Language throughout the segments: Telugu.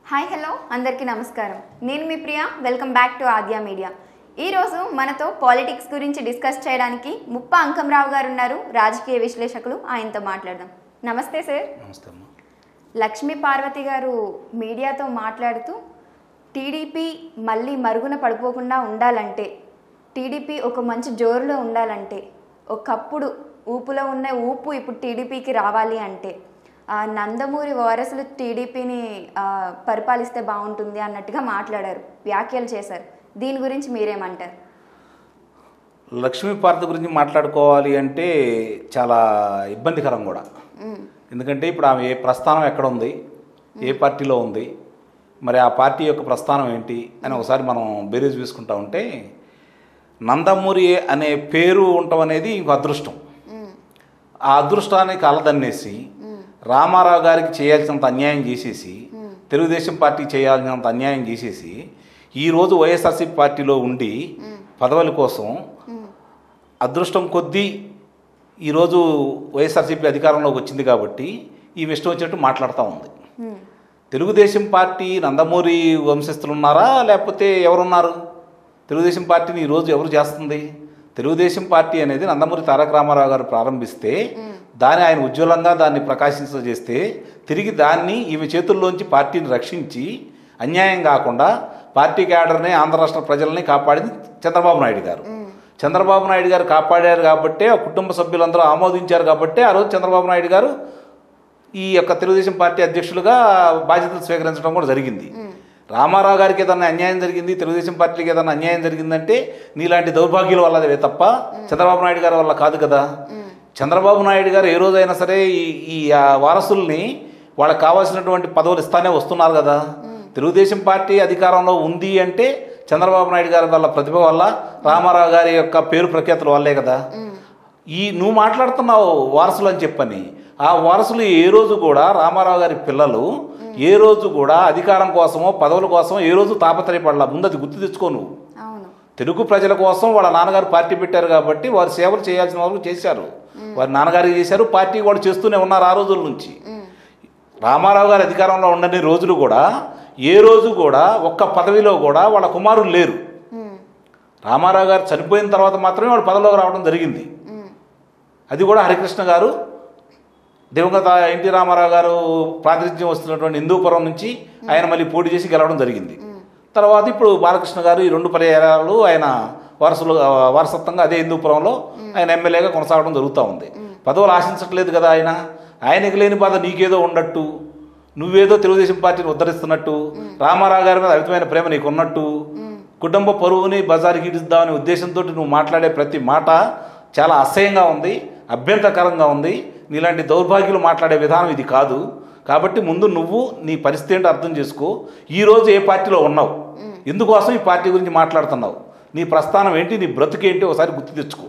హాయ్ హలో అందరికీ నమస్కారం నేను మీ Priya welcome back to Aadya media ఈరోజు మనతో పాలిటిక్స్ గురించి డిస్కస్ చేయడానికి ముప్ప అంకంరావు గారు ఉన్నారు రాజకీయ విశ్లేషకులు ఆయనతో మాట్లాడదాం నమస్తే సార్ నమస్తే అమ్మా లక్ష్మీ పార్వతి గారు మీడియాతో మాట్లాడుతూ టీడీపీ మళ్ళీ మరుగున పడిపోకుండా ఉండాలంటే టీడీపీ ఒక మంచి జోరులో ఉండాలంటే ఒకప్పుడు ఊపులో ఉన్న ఊపు ఇప్పుడు టీడీపీకి రావాలి అంటే ఆ నందమూరి వారసులు టీడీపీని ఆ, పరిపాలిస్తే బాగుంటుంది అన్నట్టుగా మాట్లాడారు వ్యాఖ్యలు చేశారు దీని గురించి మీరేమంటారు లక్ష్మీ పార్టీ గురించి మాట్లాడుకోవాలి అంటే చాలా ఇబ్బందికరం కూడా ఉమ్, ఎందుకంటే ఇప్పుడు ఆమె ఏ ప్రస్థానం ఎక్కడ ఉంది ఏ పార్టీలో ఉంది మరి ఆ పార్టీ యొక్క ప్రస్థానం ఏంటి అని ఒకసారి మనం బేరీజ్ చూసుకుంటా ఉంటే నందమూరి అనే పేరు ఉండటం అనేది ఇంకో అదృష్టం ఉమ్, ఆ అదృష్టానికి అలదన్నేసి ఉమ్, రామారావు గారికి చేయాల్సినంత అన్యాయం చేసేసి ఉమ్, తెలుగుదేశం పార్టీ చేయాల్సినంత అన్యాయం చేసేసి ఈరోజు వైఎస్ఆర్సీపీ పార్టీలో ఉండి ఉమ్, పదవుల కోసం ఉమ్, అదృష్టం కొద్దీ ఈరోజు వైఎస్ఆర్సీపీ అధికారంలోకి వచ్చింది కాబట్టి ఈ ఇష్టం వచ్చినట్టు మాట్లాడుతూ ఉంది ఉమ్, తెలుగుదేశం పార్టీ నందమూరి వంశస్థులు ఉన్నారా లేకపోతే ఎవరున్నారు తెలుగుదేశం పార్టీని ఈరోజు ఎవరు చేస్తుంది తెలుగుదేశం పార్టీ అనేది నందమూరి తారక రామారావు గారు ప్రారంభిస్తే ఉమ్, దాన్ని ఆయన ఉజ్వలంగా దాన్ని ప్రకాశించజేస్తే తిరిగి దాన్ని ఈమె చేతుల్లోంచి పార్టీని రక్షించి అన్యాయం కాకుండా పార్టీ క్యాడర్ని ఆంధ్ర రాష్ట్ర ప్రజల్ని కాపాడింది చంద్రబాబు నాయుడు గారు ఉమ్, చంద్రబాబు నాయుడు గారు కాపాడారు కాబట్టే ఆ కుటుంబ సభ్యులందరూ ఆమోదించారు కాబట్టే ఆ రోజు చంద్రబాబు నాయుడు గారు ఈ యొక్క తెలుగుదేశం పార్టీ అధ్యక్షులుగా బాధ్యతలు స్వీకరించడం కూడా జరిగింది ఉమ్, రామారావు గారికి ఏదన్నా అన్యాయం జరిగింది తెలుగుదేశం పార్టీకి ఏదన్నా అన్యాయం జరిగిందంటే నీలాంటి దౌర్భాగ్యుల వల్లదే తప్ప చంద్రబాబు నాయుడు గారి వల్ల కాదు కదా ఉమ్, చంద్రబాబు నాయుడు గారు ఏ రోజైనా సరే ఈ ఈ ఆ వారసుల్ని వాళ్ళకి కావాల్సినటువంటి పదవులు ఇస్తానే వస్తున్నారు కదా తెలుగుదేశం పార్టీ అధికారంలో ఉంది అంటే చంద్రబాబు నాయుడు గారి వల్ల ప్రతిభ వల్ల రామారావు గారి యొక్క పేరు ప్రఖ్యాతుల వల్లే కదా ఉమ్, ఈ నువ్వు మాట్లాడుతున్నావు వారసులు అని చెప్పని ఆ వారసులు ఏ రోజు కూడా రామారావు గారి పిల్లలు ఏ రోజు కూడా అధికారం కోసమో పదవుల కోసమో ఏ రోజు తాపత్రయపడాల ముందు అది గుర్తు తెచ్చుకో నువ్వు అవును తెలుగు ప్రజల కోసం వాళ్ళ నాన్నగారు పార్టీ పెట్టారు కాబట్టి వారు సేవలు చేయాల్సిన వరకు చేశారు వారి నాన్నగారికి చేశారు పార్టీ కూడా చేస్తూనే ఉన్నారు ఆ రోజుల నుంచి ఉమ్, రామారావు గారు అధికారంలో ఉండని రోజులు కూడా ఏ రోజు కూడా ఒక్క పదవిలో కూడా వాళ్ళ కుమారులు లేరు ఉమ్, రామారావు గారు చనిపోయిన తర్వాత మాత్రమే వాడు పదవిలోకి రావడం జరిగింది ఉమ్, అది కూడా హరికృష్ణ గారు దివంగత ఎన్టీ రామారావు గారు ప్రాతినిధ్యం వస్తున్నటువంటి హిందూపురం నుంచి ఆయన మళ్ళీ పోటీ చేసి గెలవడం జరిగింది ఉమ్, తర్వాత ఇప్పుడు బాలకృష్ణ గారు ఈ రెండు పర్యాయాలు ఆయన వారసులు ఆ, వారసత్వంగా అదే హిందూపురంలో ఆయన ఎమ్మెల్యేగా కొనసాగడం జరుగుతూ ఉంది పదవులు ఆశించట్లేదు కదా ఆయన ఆయనకి లేని బాధ నీకేదో ఉండట్టు నువ్వేదో తెలుగుదేశం పార్టీని ఉద్ధరిస్తున్నట్టు రామారావు గారి మీద అమితమైన ప్రేమ నీకు ఉన్నట్టు ఉమ్, కుటుంబ పరువుని బజారుకి ఇడుద్దామనే ఉద్దేశంతో నువ్వు మాట్లాడే ప్రతి మాట చాలా అసహ్యంగా ఉంది అభ్యంతరకరంగా ఉంది నీలాంటి దౌర్భాగ్యులు మాట్లాడే విధానం ఇది కాదు కాబట్టి ముందు నువ్వు నీ పరిస్థితి ఏంటో అర్థం చేసుకో ఈ రోజు ఏ పార్టీలో ఉన్నావు ఎందుకోసం ఈ పార్టీ గురించి మాట్లాడుతున్నావు నీ ప్రస్థానం ఏంటి నీ బ్రతుకేంటి ఒకసారి గుర్తు తెచ్చుకో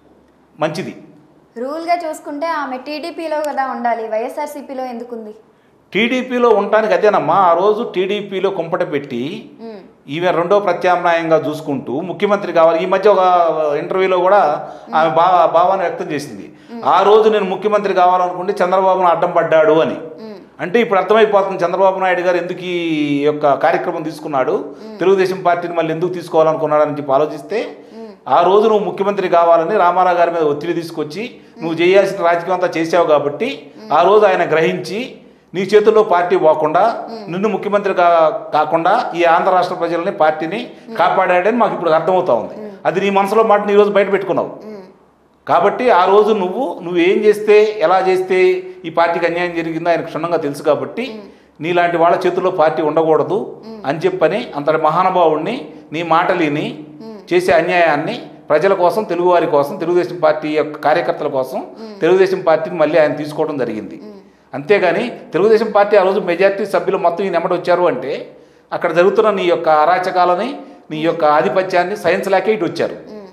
మంచిది రూల్గా చూసుకుంటే ఆమె టీడీపీలో కదా ఉండాలి వైఎస్ఆర్సీపీలో ఎందుకుంది టీడీపీలో ఉండటానికి అదేనమ్మా ఆ రోజు టీడీపీలో కుంపట పెట్టి ఉమ్, ఈమె రెండో ప్రత్యామ్నాయంగా చూసుకుంటూ ముఖ్యమంత్రి కావాలి ఈ మధ్య ఒక ఇంటర్వ్యూలో కూడా ఆమె భావ భావాన్ని వ్యక్తం చేసింది ఆ రోజు నేను ముఖ్యమంత్రి కావాలనుకుంటే చంద్రబాబును అడ్డం పడ్డాడు అని ఉమ్, అంటే ఇప్పుడు అర్థమైపోతుంది చంద్రబాబు నాయుడు గారు ఎందుకు ఈ యొక్క కార్యక్రమం తీసుకున్నాడు తెలుగుదేశం పార్టీని మళ్ళీ ఎందుకు తీసుకోవాలనుకున్నాడు అని చెప్పి ఆలోచిస్తే ఆ రోజు నువ్వు ముఖ్యమంత్రి కావాలని రామారావు గారి మీద ఒత్తిడి తీసుకొచ్చి నువ్వు చేయాల్సిన రాజకీయం అంతా చేసావు కాబట్టి ఆ రోజు ఆయన గ్రహించి నీ చేతుల్లో పార్టీ పోకుండా నిన్ను ముఖ్యమంత్రి కా కాకుండా ఈ ఆంధ్ర రాష్ట్ర ప్రజలని పార్టీని కాపాడాడని మాకు ఇప్పుడు అర్థమవుతా ఉంది అది నీ మనసులో మాట నీ రోజు బయట పెట్టుకున్నావు ఉమ్, కాబట్టి ఆ రోజు నువ్వు నువ్వు ఏం చేస్తే ఎలా చేస్తే ఈ పార్టీకి అన్యాయం జరిగిందో ఆయనకు క్షుణ్ణంగా తెలుసు కాబట్టి నీలాంటి వాళ్ళ చేతుల్లో పార్టీ ఉండకూడదు అని చెప్పని అంతటి మహానుభావుడిని నీ మాటలిని చేసే అన్యాయాన్ని ప్రజల కోసం తెలుగువారి కోసం తెలుగుదేశం పార్టీ యొక్క కార్యకర్తల కోసం తెలుగుదేశం పార్టీని మళ్ళీ ఆయన తీసుకోవడం జరిగింది అంతేగాని తెలుగుదేశం పార్టీ ఆ రోజు మెజార్టీ సభ్యులు మొత్తం ఈ నెమ్మటి వచ్చారు అంటే అక్కడ జరుగుతున్న నీ యొక్క అరాచకాలని నీ యొక్క ఆధిపత్యాన్ని సైన్స్ లేకే ఇటు వచ్చారు ఉమ్,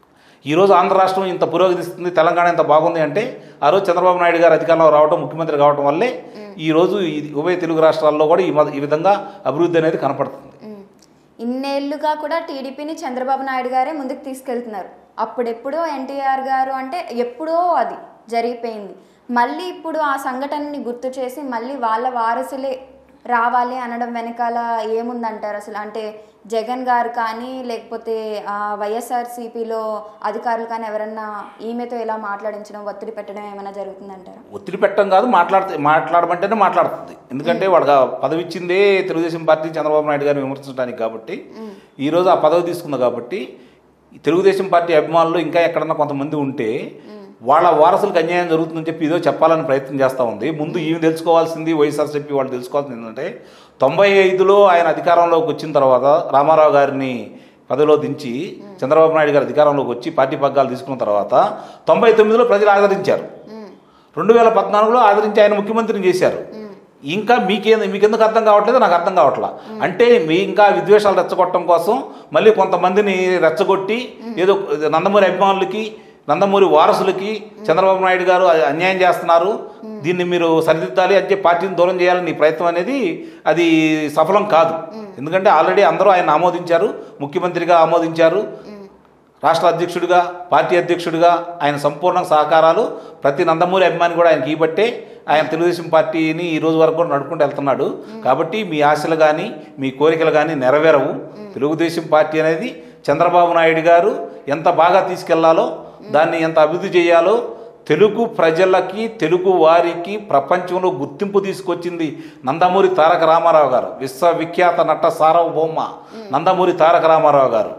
ఈరోజు ఆంధ్ర రాష్ట్రం ఇంత పురోగతిస్తుంది తెలంగాణ ఇంత బాగుంది అంటే ఆ రోజు చంద్రబాబు నాయుడు గారు అధికారంలో రావడం ముఖ్యమంత్రి కావడం వల్లే ఈ రోజు ఈ ఉభయ తెలుగు రాష్ట్రాల్లో కూడా ఈ మ- ఈ విధంగా అభివృద్ధి అనేది కనపడుతుంది ఉమ్. ఇన్నేళ్లుగా కూడా టీడీపీని చంద్రబాబు నాయుడు గారే ముందుకు తీసుకెళ్తున్నారు అప్పుడెప్పుడో ఎన్టీఆర్ గారు అంటే ఎప్పుడో అది జరిగిపోయింది మళ్ళీ ఇప్పుడు ఆ సంఘటనని గుర్తు చేసి మళ్ళీ వాళ్ళ వారసులే రావాలి అనడం వెనకాల ఏముందంటారు అసలు అంటే జగన్ గారు కానీ లేకపోతే ఆ, వైఎస్ఆర్సీపీలో అధికారులు కానీ ఎవరన్నా ఈమెతో ఇలా మాట్లాడించడం ఒత్తిడి పెట్టడం ఏమైనా జరుగుతుందంటారా ఒత్తిడి పెట్టడం కాదు మాట్లాడితే మాట్లాడమంటేనే మాట్లాడుతుంది ఎందుకంటే వాళ్ళకి ఆ పదవి ఇచ్చిందే తెలుగుదేశం పార్టీ చంద్రబాబు నాయుడు గారిని విమర్శించడానికి కాబట్టి ఈరోజు ఆ పదవి తీసుకుంది కాబట్టి ఈ తెలుగుదేశం పార్టీ అభిమానులు ఇంకా ఎక్కడన్నా కొంతమంది ఉంటే వాళ్ళ వారసులకు అన్యాయం జరుగుతుందని చెప్పి ఏదో చెప్పాలని ప్రయత్నం చేస్తూ ఉంది ముందు ఈమె తెలుసుకోవాల్సింది వైఎస్ఆర్సీపీ వాళ్ళు తెలుసుకోవాల్సింది ఏంటంటే తొంభై ఐదులో ఆయన అధికారంలోకి వచ్చిన తర్వాత రామారావు గారిని పదవిలో దించి చంద్రబాబు నాయుడు గారు అధికారంలోకి వచ్చి పార్టీ పగ్గాలు తీసుకున్న తర్వాత తొంభై తొమ్మిదిలో ప్రజలు ఆదరించారు రెండు వేల పద్నాలుగులో ఆదరించి ఆయన ముఖ్యమంత్రిని చేశారు ఇంకా మీకేం మీకెందుకు అర్థం కావట్లేదు నాకు అర్థం కావట్లా అంటే మీ ఇంకా విద్వేషాలు రెచ్చగొట్టడం కోసం మళ్ళీ కొంతమందిని రెచ్చగొట్టి ఏదో నందమూరి అభిమానులకి నందమూరి వారసులకి చంద్రబాబు నాయుడు గారు అ- అన్యాయం చేస్తున్నారు దీన్ని మీరు సరిదిద్దాలి అంటే పార్టీని దూరం చేయాలని నీ ప్రయత్నం అనేది అది సఫలం కాదు ఎందుకంటే ఆల్రెడీ అందరూ ఆయన ఆమోదించారు ముఖ్యమంత్రిగా ఆమోదించారు రాష్ట్ర అధ్యక్షుడిగా పార్టీ అధ్యక్షుడిగా ఆయన సంపూర్ణ సహకారాలు ప్రతి నందమూరి అభిమాని కూడా ఆయనకి ఇవ్వట్టే ఆయన తెలుగుదేశం పార్టీని ఈ రోజు వరకు కూడా నడుపుకుంటూ వెళ్తున్నాడు కాబట్టి మీ ఆశలు కానీ మీ కోరికలు కానీ నెరవేరవు తెలుగుదేశం పార్టీ అనేది చంద్రబాబు నాయుడు గారు ఎంత బాగా తీసుకెళ్లాలో దాన్ని ఎంత అభివృద్ధి చేయాలో తెలుగు ప్రజలకి తెలుగు వారికి ప్రపంచంలో గుర్తింపు తీసుకొచ్చింది నందమూరి తారక రామారావు గారు విశ్వవిఖ్యాత నట సార్వభౌమ నందమూరి తారక రామారావు గారు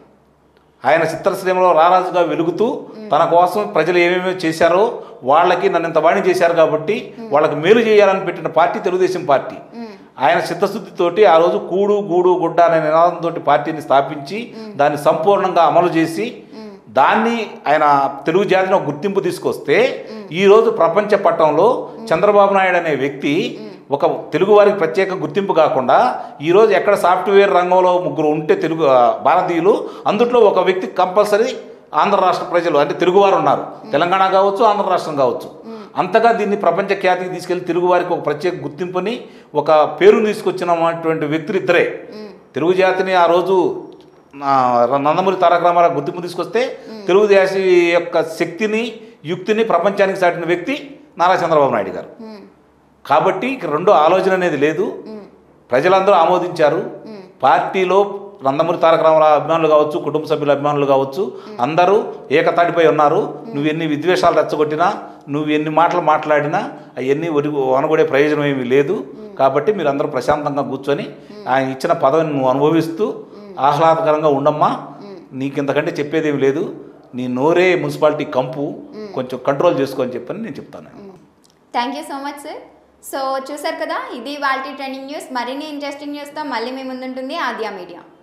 ఆయన చిత్రశ్రేమలో రారాజుగా వెలుగుతూ తన కోసం ప్రజలు ఏమేమి చేశారో వాళ్ళకి నన్ను ఇంత వాణి చేశారు కాబట్టి వాళ్ళకి మేలు చేయాలని పెట్టిన పార్టీ తెలుగుదేశం పార్టీ ఆయన చిత్తశుద్ధితోటి ఆ రోజు కూడు గూడు గుడ్డ అనే నినాదంతో పార్టీని స్థాపించి దాన్ని సంపూర్ణంగా అమలు చేసి దాన్ని ఆయన తెలుగు జాతిని ఒక గుర్తింపు తీసుకొస్తే ఈ రోజు ప్రపంచ పట్టంలో చంద్రబాబు నాయుడు అనే వ్యక్తి ఒక తెలుగు వారికి ప్రత్యేక గుర్తింపు కాకుండా ఈ రోజు ఎక్కడ సాఫ్ట్వేర్ రంగంలో ముగ్గురు ఉంటే తెలుగు ఆ, భారతీయులు అందుట్లో ఒక వ్యక్తి కంపల్సరీ ఆంధ్ర రాష్ట్ర ప్రజలు అంటే తెలుగువారు ఉన్నారు తెలంగాణ కావచ్చు ఆంధ్ర రాష్ట్రం కావచ్చు అంతగా దీన్ని ప్రపంచ ఖ్యాతికి తీసుకెళ్లి తెలుగు వారికి ఒక ప్రత్యేక గుర్తింపుని ఒక పేరుని తీసుకొచ్చినటువంటి వ్యక్తులు ఇద్దరే తెలుగు జాతిని ఆ రోజు ఆ, నందమూరి తారక రామారావు గుర్తింపు తీసుకొస్తే తెలుగుదేశం యొక్క శక్తిని యుక్తిని ప్రపంచానికి చాటిన వ్యక్తి నారా చంద్రబాబు నాయుడు గారు కాబట్టి ఇక రెండో ఆలోచన అనేది లేదు ప్రజలందరూ ఆమోదించారు పార్టీలో నందమూరి తారక రామారావు అభిమానులు కావచ్చు కుటుంబ సభ్యుల అభిమానులు కావచ్చు అందరూ ఏకతాటిపై ఉన్నారు నువ్వు ఎన్ని విద్వేషాలు రెచ్చగొట్టినా నువ్వు ఎన్ని మాటలు మాట్లాడినా అవన్నీ ఒరి అనగొడే ప్రయోజనం ఏమీ లేదు కాబట్టి మీరు అందరూ ప్రశాంతంగా కూర్చొని ఆయన ఇచ్చిన పదవిని నువ్వు అనుభవిస్తూ ఆహ్లాదకరంగా ఉండమ్మా నీకు ఇంతకంటే చెప్పేది ఏమి లేదు నీ నోరే మున్సిపాలిటీ కంపు కొంచెం కంట్రోల్ చేసుకో అని చెప్పని నేను చెప్తాను thank you so much sir so చూసారు కదా ఇది వాళ్ళ ట్రెండింగ్ న్యూస్ మరిన్ని ఇంట్రెస్టింగ్ న్యూస్తో మళ్ళీ మీ ముందుంటుంది ఆద్యా మీడియా